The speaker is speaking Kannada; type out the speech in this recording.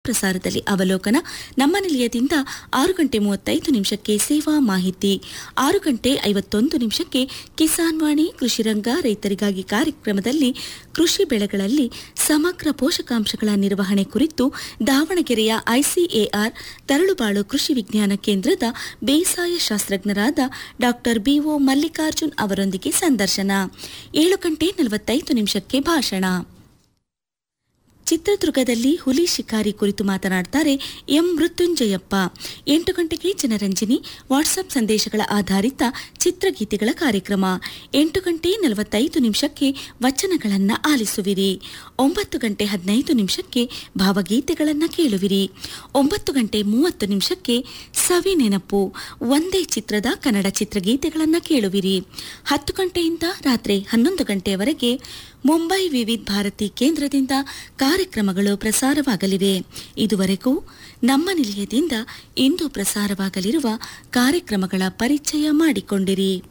ಪ್ರಸಾರದಲ್ಲಿ ಅವಲೋಕನ ನಮ್ಮ ನಿಲಯದಿಂದ ಆರು ಗಂಟೆ ಮೂವತ್ತೈದು ನಿಮಿಷಕ್ಕೆ ಸೇವಾ ಮಾಹಿತಿ ಆರು ಗಂಟೆ ಐವತ್ತೊಂದು ನಿಮಿಷಕ್ಕೆ ಕಿಸಾನ್ ವಾಣಿ ಕೃಷಿರಂಗ ರೈತರಿಗಾಗಿ ಕಾರ್ಯಕ್ರಮದಲ್ಲಿ ಕೃಷಿ ಬೆಳೆಗಳಲ್ಲಿ ಸಮಗ್ರ ಪೋಷಕಾಂಶಗಳ ನಿರ್ವಹಣೆ ಕುರಿತು ದಾವಣಗೆರೆಯ ಐಸಿಎಆರ್ ತರಳುಬಾಳು ಕೃಷಿ ವಿಜ್ಞಾನ ಕೇಂದ್ರದ ಬೇಸಾಯ ಶಾಸ್ತ್ರಜ್ಞರಾದ ಡಾಕ್ಟರ್ ಬಿಒ ಮಲ್ಲಿಕಾರ್ಜುನ್ ಅವರೊಂದಿಗೆ ಸಂದರ್ಶನ ಏಳು ಗಂಟೆ ನಲವತ್ತೈದು ನಿಮಿಷಕ್ಕೆ ಭಾಷಣ ಚಿತ್ರದುರ್ಗದಲ್ಲಿ ಹುಲಿ ಶಿಕಾರಿ ಕುರಿತು ಮಾತನಾಡ್ತಾರೆ ಎಂ ಮೃತ್ಯುಂಜಯಪ್ಪ ಎಂಟು ಗಂಟೆಗೆ ಜನರಂಜನಿ ವಾಟ್ಸ್ಆಪ್ ಸಂದೇಶಗಳ ಆಧಾರಿತ ಚಿತ್ರಗೀತೆಗಳ ಕಾರ್ಯಕ್ರಮ ಎಂಟು ಗಂಟೆ ನಲವತ್ತೈದು ನಿಮಿಷಕ್ಕೆ ವಚನಗಳನ್ನು ಆಲಿಸುವಿರಿ ಒಂಬತ್ತು ಗಂಟೆ ಹದಿನೈದು ನಿಮಿಷಕ್ಕೆ ಭಾವಗೀತೆಗಳನ್ನು ಕೇಳುವಿರಿ ಒಂಬತ್ತು ಗಂಟೆ ಮೂವತ್ತು ನಿಮಿಷಕ್ಕೆ ಸವಿ ನೆನಪು ಒಂದೇ ಚಿತ್ರದ ಕನ್ನಡ ಚಿತ್ರಗೀತೆಗಳನ್ನು ಕೇಳುವಿರಿ ಹತ್ತು ಗಂಟೆಯಿಂದ ರಾತ್ರಿ ಹನ್ನೊಂದು ಗಂಟೆಯವರೆಗೆ ಮುಂಬೈ ವಿವಿಧ ಭಾರತಿ ಕೇಂದ್ರದಿಂದ ಕಾರ್ಯಕ್ರಮಗಳು ಪ್ರಸಾರವಾಗಲಿವೆ ಇದುವರೆಗೂ ನಮ್ಮ ನಿಲಯದಿಂದ ಇಂದು ಪ್ರಸಾರವಾಗಲಿರುವ ಕಾರ್ಯಕ್ರಮಗಳ ಪರಿಚಯ ಮಾಡಿಕೊಂಡಿರಿ